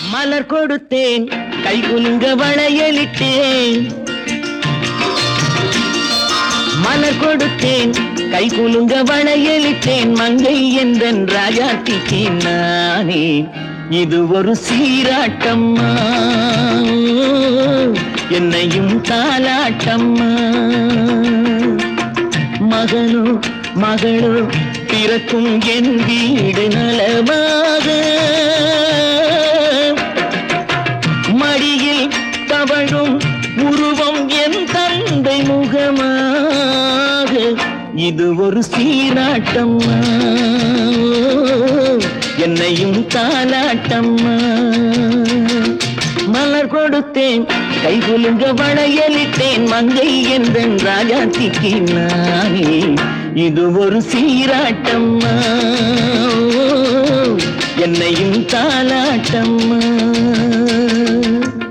மலர் கொடுத்தேன் கை குலுங்க வளையலிட்டேன் மலர் கொடுத்தேன் கை குலுங்க வளையலிட்டேன் மங்கை என்றன் ராஜாத்திக்கு நானே இது ஒரு சீராட்டம்மா என்னையும் தாலாட்டம்மா மகனோ மகளோ பிறக்கும் என் வீடு நலமாக மடியில் தவழும் உருவம் என் தந்தை முகமாக இது ஒரு சீராட்டம்மா என்னையும் தாலாட்டம்மா மலர் கொடுத்தேன் கை குலுங்க வளையலிட்டேன் மங்கை என்றன் ராஜாத்திக்கு நானே இது ஒரு சீராட்டம்மா என்னையும் தாலாட்டம்மா